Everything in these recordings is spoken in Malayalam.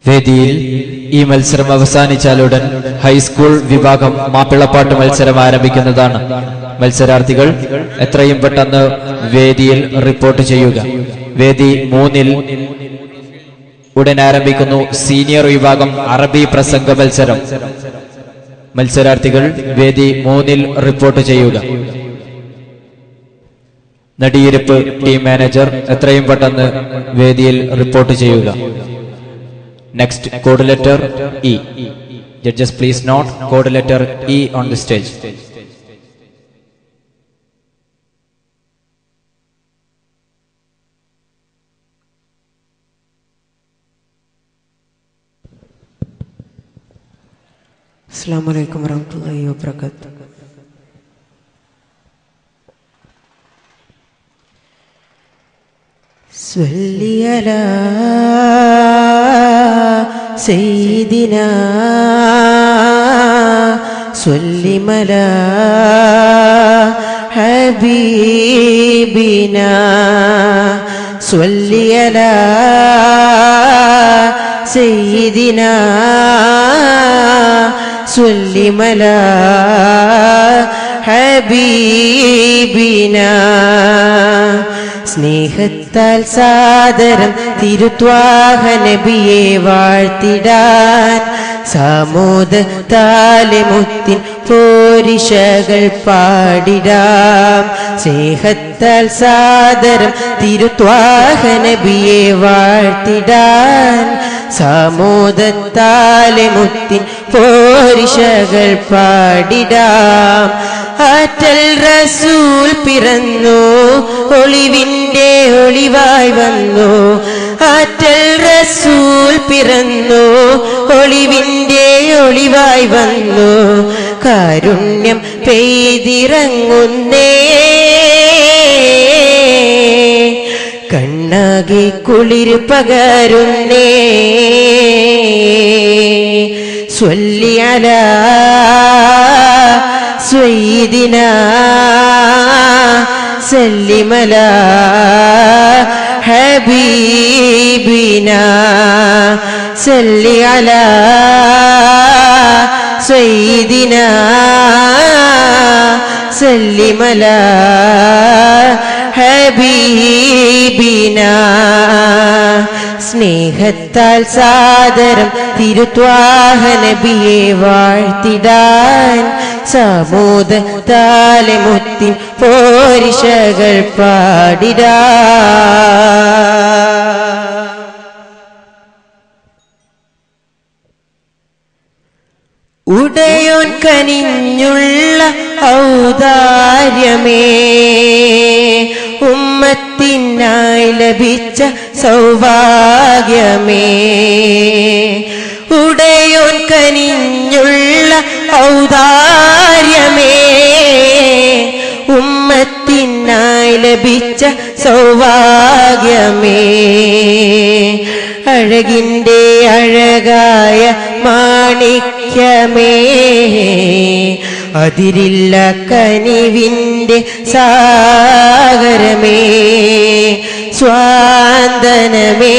വേദിയിൽ ഈ മത്സരം അവസാനിച്ചാലുടൻ ഹൈസ്കൂൾ വിഭാഗം മാപ്പിളപ്പാട്ട് മത്സരം ആരംഭിക്കുന്നതാണ് മത്സരാർത്ഥികൾ എത്രയും പെട്ടെന്ന് വേദിയിൽ റിപ്പോർട്ട് ചെയ്യുക വേദി മൂന്നിൽ ഉടൻ ആരംഭിക്കുന്നു സീനിയർ വിഭാഗം അറബി പ്രസംഗ മത്സരം മത്സരാർത്ഥികൾ വേദി മൂന്നിൽ റിപ്പോർട്ട് ചെയ്യുക നടിയിരുപ്പ് ടീം മാനേജർ എത്രയും പെട്ടെന്ന് വേദിയിൽ റിപ്പോർട്ട് ചെയ്യുക next code letter E judges please note code letter E on the stage السلام عليكم ورحمة الله وبركاته صلي على سيدنا سلم على حبيبنا صلي على سيدنا سلم على حبيبنا സ്നേഹത്താൽ സാദരം തിരുത്വാഹ നബിയെ വാഴ്ത്തിടാൻ സാമോദത്താലെ മുത്തിൻ പോരിഷകൾ പാടിടാം സ്നേഹത്താൽ സാദരം തിരുത്വാഹ നബിയെ വാഴ്ത്തിടാൻ സാമോദത്താലെ മുത്തിൻ പോരിഷകൾ പാടിടാം ആറ്റൽ റസൂൽ പിറന്നു ഒളിവിൻ്റെ ഒളിവായി വന്നു ആറ്റൽ റസൂൽ പിറന്നു ഒളിവിൻ്റെ ഒളിവായി വന്നു കാരുണ്യം പെയ്തിറങ്ങുന്നേ കണ്ണാകി കുളിർ പകരുന്നേ സ്വല്ലിയല സ്വൈദിന സല്ലിമല ഹബീബിന സല്ലിയല സ്വൈദിന സല്ലിമല ഹബീബിന സ്നേഹത്താൽ സാദരം തിരുത്വാഹ നബിയെ വാഴ്ത്തിടാൻ സമൂദത്താലെ മുത്തിൻ പോരിഷകൾ പാടിടാ ഉടയോൻ കനിഞ്ഞുള്ള ഔദാര്യമേ ഉമ്മത്തിനായി ലഭിച്ച സൗഭാഗ്യമേ ഉടയോൻ കനിഞ്ഞുള്ള ഔദാര്യമേ ഉമ്മത്തിനായി ലഭിച്ച സൗഭാഗ്യമേ അഴകിൻ്റെ അഴകായ മാണിക്യമേ അതിരില്ല കനിവിൻ്റെ സാഗരമേ സ്വാന്തനമേ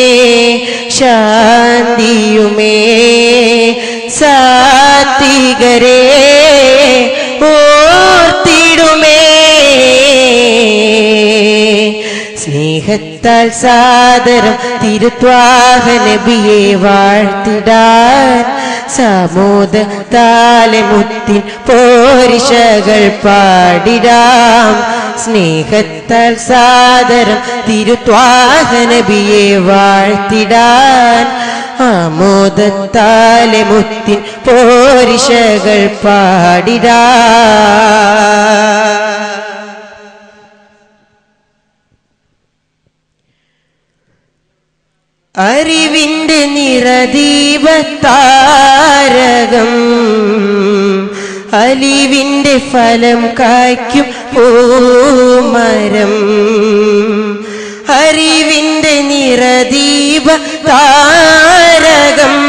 ശാന്തിയുമേ സാത്വികരേ ഓർത്തിടുമേ സ്നേഹത്താൽ സാദരം തിരുത്വാഹ നബിയെ വാഴ്ത്തിടാൻ സമൂദത്താലെ മുത്തിൻ പോരിഷകൾ പാടിടാം സ്നേഹത്താൽ സാദരം തിരുത്വാഹ നബിയെ വാഴ്ത്തിടാൻ ആമോദത്താലെ മുത്തിൻ പോരിഷകൾ പാടിടാ അറിവിന്റെ നിറദീപത്താരകം അലിവിന്റെ ഫലം കായ്ക്കും പൂമരം അറിവിന്റെ നിറദീപ താരകം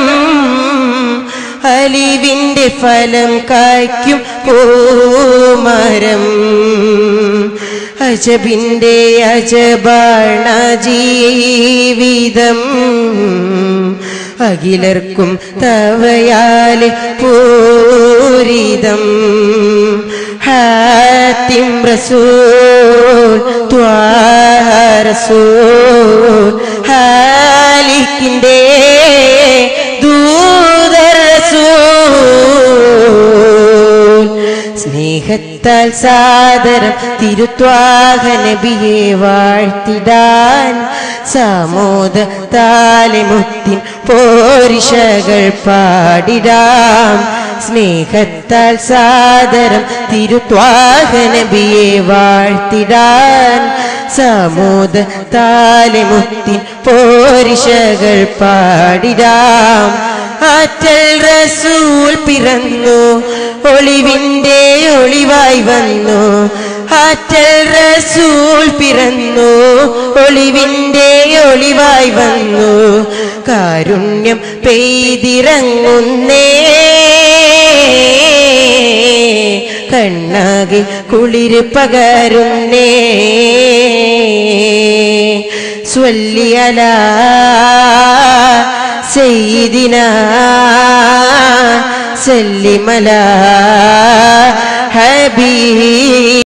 അലിവിന്റെ ഫലം കായ്ക്കും പൂമരം അജബിന്റെ അജബാണ ജീവിതം അഖിലർക്കും തവയാല് പൂരിതം ഹാത്തിം റസൂൽ ത്വാഹ റസൂൽ ഹാലിക്കിൻ്റെ ദൂതർ റസൂൽ സ്നേഹത്താൽ സാദരം തിരുത്വാഹ നബിയെ വാഴ്ത്തിടാൻ സാമോദ താലിമുത്തിൻ പോരിഷകൾ പാടിടാം സ്നേഹത്താൽ സാദരം തിരുത്വാഹ നബിയെ വാഴ്ത്തിടാൻ സമൂദ താലിമുത്തിൻ പോരിഷകൾ പാടിടാം ആറ്റൽ റസൂൽ പിറന്നു ഒളിവിന്റെ ഒളിവായി വന്നു ആറ്റൽ റസൂൽ പിറന്നു ഒളിവിന്റെ ഒളിവായി വന്നു കാരുണ്യം പെയ്തിറങ്ങുന്നേ കണ്ണാകെ കുളിര് പകരുന്നേ സ്വല്ലിയല സെയ്ദിന സല്ലിമല ഹബീ